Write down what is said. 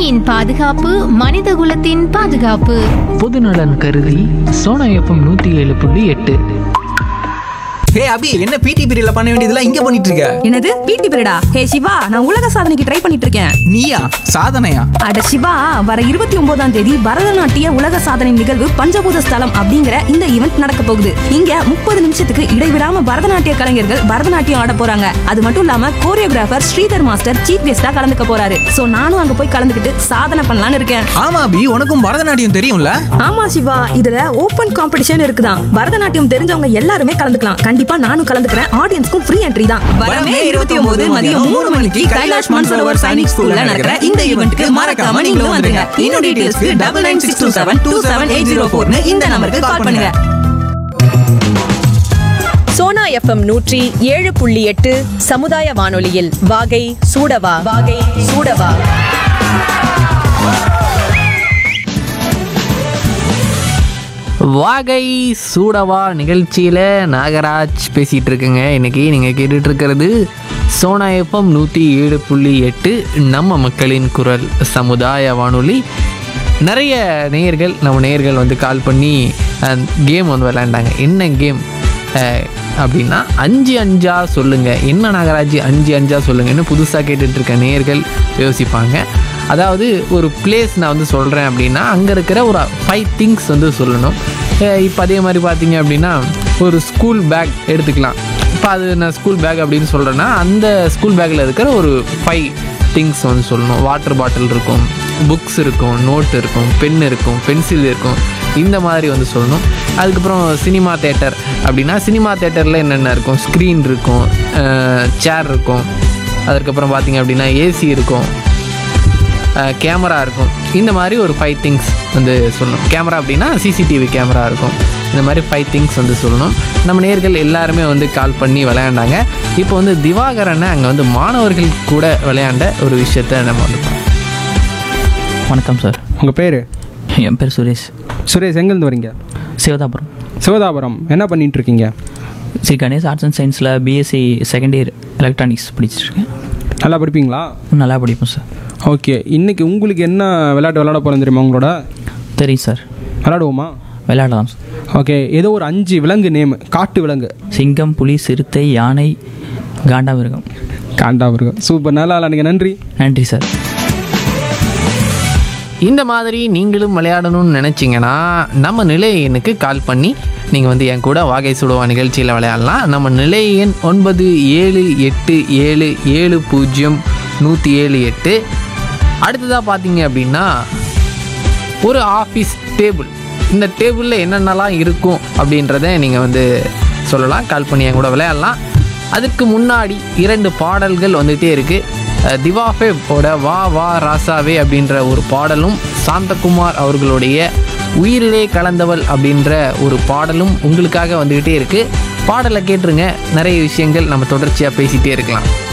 பூமியின் பாதுகாப்பு மனிதகுலத்தின் பாதுகாப்பு பொதுநலன் கருதி சோனா எஃப்எம் நூற்றி ஏழு புள்ளி எட்டு ஹே அபி என்ன பிடி பீரியட்ல பண்ண வேண்டியதெல்லாம் இங்க பண்ணிட்டு இருக்க என்னது பிடி பீரியடா ஹே சிவா நான் உலக சாதனைக்கு ட்ரை பண்ணிட்டு இருக்கேன் நீயா சாதனையா அட சிவா வர இருபத்தி ஒன்பதாம் தேதி பரதநாட்டிய உலக சாதனை நிகழ்வு பஞ்சபூத ஸ்தலம் அப்படிங்கிற இந்த ஈவெண்ட் நடக்க போகுது இங்க முப்பது நிமிஷத்துக்கு இடைவிடாம பரதநாட்டிய கலைஞர்கள் பரதநாட்டியம் ஆட போறாங்க அது மட்டும் இல்லாம கோரியோகிராஃபர் ஸ்ரீதர் மாஸ்டர் சீஃப் கெஸ்டா கலந்துக்க போறாரு சோ நானும் அங்க போய் கலந்துக்கிட்டு சாதனை பண்ணலாம்னு இருக்கேன் ஆமா அபி உனக்கும் பரதநாட்டியம் தெரியும்ல ஆமா சிவா இதுல ஓபன் காம்படிஷன் இருக்குதான் பரதநாட்டியம் தெரிஞ்சவங்க எல்லாருமே கலந்துக்கலாம் கண்டிப்பா நானும் கலந்துக்கிறேன் ஆடியன்ஸ்க்கும் ஃப்ரீ என்ட்ரி தான் வரமே இருபத்தி ஒன்பது மதியம் மூணு மணிக்கு கைலாஷ் மான்சரோவர் சைனிக் ஸ்கூல்ல நடக்கிற இந்த ஈவெண்ட்க்கு மறக்காம நீங்களும் வந்துருங்க இன்னும் டீடைல்ஸ்க்கு double nine six two seven two seven eight zero ஃபோர்னு இந்த நம்பருக்கு கால் பண்ணுங்க சோனா எஃப்எம் நூற்றி ஏழு புள்ளி எட்டு சமுதாய வானொலியில் வாகை சூடவா வாகை சூடவா வாகை சூடவா நிகழ்ச்சியில் நாகராஜ் பேசிகிட்டு இருக்குங்க இன்னைக்கு நீங்கள் கேட்டுட்டு இருக்கிறது சோனா எஃப்எம் நூற்றி ஏழு புள்ளி எட்டு நம்ம மக்களின் குரல் சமுதாய வானொலி நிறைய நேயர்கள் நம்ம நேயர்கள் வந்து கால் பண்ணி கேம் வந்து விளையாண்டாங்க என்ன கேம் அப்படின்னா அஞ்சு அஞ்சா சொல்லுங்கள் என்ன நாகராஜ் அஞ்சு அஞ்சா சொல்லுங்கன்னு புதுசாக கேட்டுட்டு இருக்க நேயர்கள் யோசிப்பாங்க அதாவது ஒரு பிளேஸ் நான் வந்து சொல்கிறேன் அப்படின்னா அங்கே இருக்கிற ஒரு ஃபைவ் திங்ஸ் வந்து சொல்லணும் இப்போ அதே மாதிரி பார்த்தீங்க அப்படின்னா ஒரு ஸ்கூல் பேக் எடுத்துக்கலாம் இப்போ அது நான் ஸ்கூல் பேக் அப்படின்னு சொல்கிறேன்னா அந்த ஸ்கூல் பேக்கில் இருக்கிற ஒரு ஃபைவ் திங்ஸ் வந்து சொல்லணும் வாட்டர் பாட்டில் இருக்கும் புக்ஸ் இருக்கும் நோட் இருக்கும் பென் இருக்கும் பென்சில் இருக்கும் இந்த மாதிரி வந்து சொல்லணும் அதுக்கப்புறம் சினிமா தேட்டர் அப்படின்னா சினிமா தேட்டரில் என்னென்ன இருக்கும் ஸ்க்ரீன் இருக்கும் சேர் இருக்கும் அதுக்கப்புறம் பார்த்தீங்க அப்படின்னா ஏசி இருக்கும் கேமரா இருக்கும் இந்த மாதிரி ஒரு ஃபைவ் திங்ஸ் வந்து சொல்லணும் கேமரா அப்படின்னா சிசிடிவி கேமரா இருக்கும் இந்த மாதிரி ஃபைவ் திங்ஸ் வந்து சொல்லணும் நம்ம நேர்கள் எல்லாருமே வந்து கால் பண்ணி விளையாண்டாங்க இப்போ வந்து திவாகரனை அங்கே வந்து மாணவர்கள் கூட விளையாண்ட ஒரு விஷயத்த நம்ம வந்து பார்ப்போம். வணக்கம் சார் உங்கள் பேர் என் பேர் சுரேஷ் சுரேஷ் எங்கேருந்து வரீங்க சிவதாபுரம் சிவதாபுரம் என்ன பண்ணிட்டு இருக்கீங்க ஸ்ரீ கணேஷ் ஆர்ட்ஸ் அண்ட் சயின்ஸில் பிஎஸ்சி செகண்ட் இயர் எலக்ட்ரானிக்ஸ் படிச்சிருக்கேன் நல்லா படிப்பீங்களா நல்லா படிப்போம் சார் ஓகே இன்னைக்கு உங்களுக்கு என்ன விளையாட்டு விளையாட போகிறோம் தெரியுமா உங்களோட தெரியும் சார் விளையாடுவோமா விளையாடலாம் சார் ஓகே ஏதோ ஒரு அஞ்சு விலங்கு நேம் காட்டு விலங்கு சிங்கம் புலி சிறுத்தை யானை காண்டாமிருகம் காண்டாமிருகம் சூப்பர் நல்லா விளையாடுங்க நன்றி நன்றி சார் இந்த மாதிரி நீங்களும் விளையாடணும்னு நினச்சிங்கன்னா நம்ம நிலைய எண்ணுக்கு கால் பண்ணி நீங்கள் வந்து என் கூட வாகை சுடுவா நிகழ்ச்சியில் விளையாடலாம் நம்ம நிலைய எண் ஒன்பது ஏழு எட்டு ஏழு ஏழு பூஜ்ஜியம் நூற்றி ஏழு எட்டு அடுத்ததாக பார்த்தீங்க அப்படின்னா ஒரு ஆஃபீஸ் டேபிள் இந்த டேபிளில் என்னென்னலாம் இருக்கும் அப்படின்றத நீங்கள் வந்து சொல்லலாம் கால் பண்ணி என் கூட விளையாடலாம் அதுக்கு முன்னாடி இரண்டு பாடல்கள் வந்துகிட்டே இருக்குது திவாஃபேவோட வா வா ராசாவே அப்படின்ற ஒரு பாடலும் சாந்தகுமார் அவர்களுடைய உயிரிலே கலந்தவள் அப்படின்ற ஒரு பாடலும் உங்களுக்காக வந்துக்கிட்டே இருக்குது பாடலை கேட்டுருங்க நிறைய விஷயங்கள் நம்ம தொடர்ச்சியாக பேசிகிட்டே இருக்கலாம்